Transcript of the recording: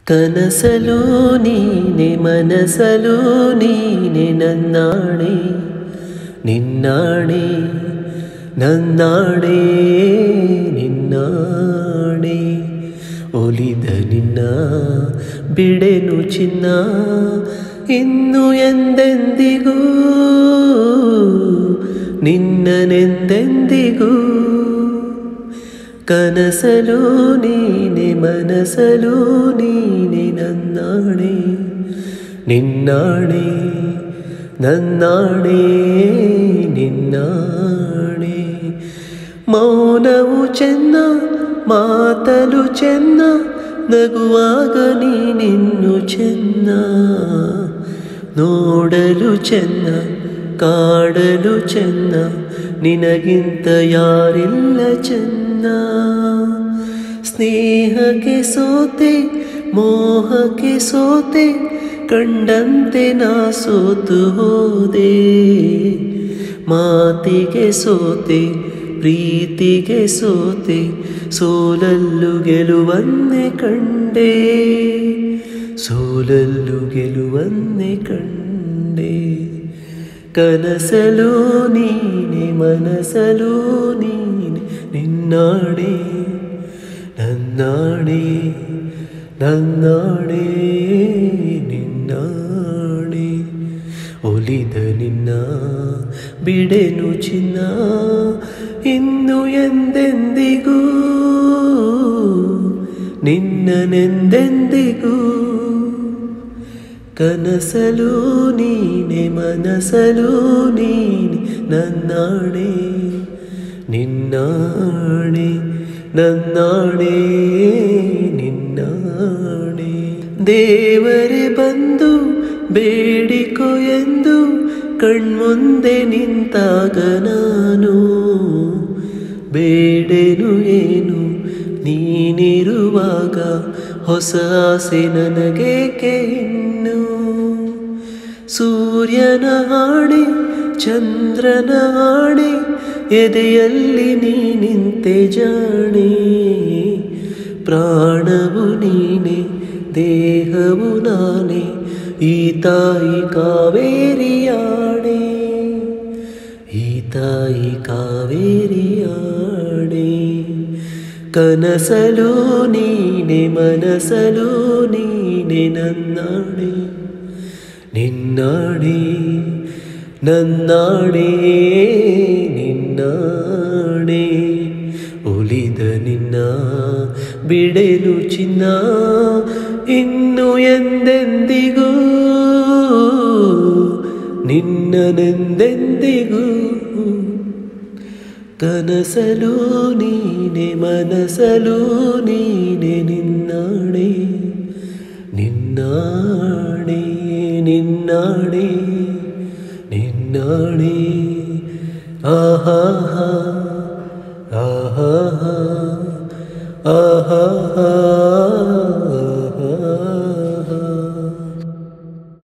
ಕನಸಲು ನೀನೆ ಮನಸಲು ನೀನೆ ನನ್ನಾಣೆ ನಿನ್ನಾಣೆ ನನ್ನಾಣೆ ನಿನ್ನಾಣೆ ಒಲಿದ ನಿನ್ನ ಬಿಡೆನು ಚಿನ್ನ ಇನ್ನು ಎಂದೆಂದಿಗೂ ನಿನ್ನನೆಂದೆಂದಿಗೂ ಕನಸಲು ನೀನೆ ಮನಸಲು ನೀನೆ ನನ್ನಾಣೆ ನಿನ್ನಾಣೆ ನನ್ನಾಣೆ ನಿನ್ನಾಣೆ ಮೌನವು ಚೆನ್ನ ಮಾತಲು ಚೆನ್ನ ನಗುವಾಗ ನೀನಿನ್ನು ಚೆನ್ನ ನೋಡಲು ಚೆನ್ನ ಕಾಡಲು ಚೆನ್ನ ನಿನಗಿಂತ ಯಾರಿಲ್ಲ ಚೆನ್ನ ಸ್ನೇಹಕ್ಕೆ ಸೋತೆ ಮೋಹಕ್ಕೆ ಸೋತೆ ಕಂಡಂತೆ ನಾ ಸೋತು ಹೋದೆ ಮಾತಿಗೆ ಸೋತೆ ಪ್ರೀತಿಗೆ ಸೋತೆ ಸೋಲಲ್ಲು ಗೆಲುವನ್ನೇ ಕಂಡೆ ಸೋಲಲ್ಲು ಗೆಲುವನ್ನೇ ಕಂಡೆ ಕನಸಲು ನೀನೆ ಮನಸಲು ನೀನೆ ನಿನ್ನಾಣೆ ನನ್ನಾಣೆ ನನ್ನಾಣೆ ನಿನ್ನಾಣೆ ಒಲಿದ ನಿನ್ನ ಬಿಡೆನು ಚಿನ್ನ ಇನ್ನು ಎಂದೆಂದಿಗೂ ನಿನ್ನನೆಂದೆಂದಿಗೂ ಕನಸಲು ನೀನೆ ಮನಸಲು ನೀನೆ ನನ್ನಾಣೆ ನಿನ್ನಾಣೆ ನನ್ನಾಣೆ ನಿನ್ನಾಣೆ ದೇವರೇ ಬಂದು ಬೇಡಿಕೊ ಎಂದು ಕಣ್ಮುಂದೆ ನಿಂತಾಗ ನಾನು ಬೇಡೆನು ಏನು ನೀನಿರುವಾಗ ಹೊಸ ಆಸೆ ನನಗೇಕೆ ಇನ್ನು ಸೂರ್ಯನ ಹಾಣೆ ಚಂದ್ರನ ಹಾಣೆ ಎದೆಯಲ್ಲಿ ನೀ ನಿಂತೆ ಜಾಣೆ ಪ್ರಾಣವು ನೀನೆ ದೇಹವು ನಾನೇ ಈ ತಾಯಿ ಕಾವೇರಿಯಾಣೆ ಈ ತಾಯಿ ಕಾವೇರಿಯಾಣೆ ಕನಸಲು ನೀನೆ ಮನಸಲು ನೀನೆ ನನ್ನಾಣೆ ನಿನ್ನಾಣೆ ನನ್ನಾಣೆ ನಿನ್ನಾಣೆ ಒಲಿದ ನಿನ್ನ ಬಿಡೆನು ಚಿನ್ನ ಇನ್ನು ಎಂದೆಂದಿಗೂ ನಿನ್ನನೆಂದೆಂದಿಗೂ ಕನಸಲು ನೀನೆ ಮನಸಲು ನೀನೆ ನಿನ್ನಾಣೆ ನಿನ್ನಾಣೆ ನಿನ್ನಾಣೆ ನಿನ್ನಾಣೆ ಆಹಾ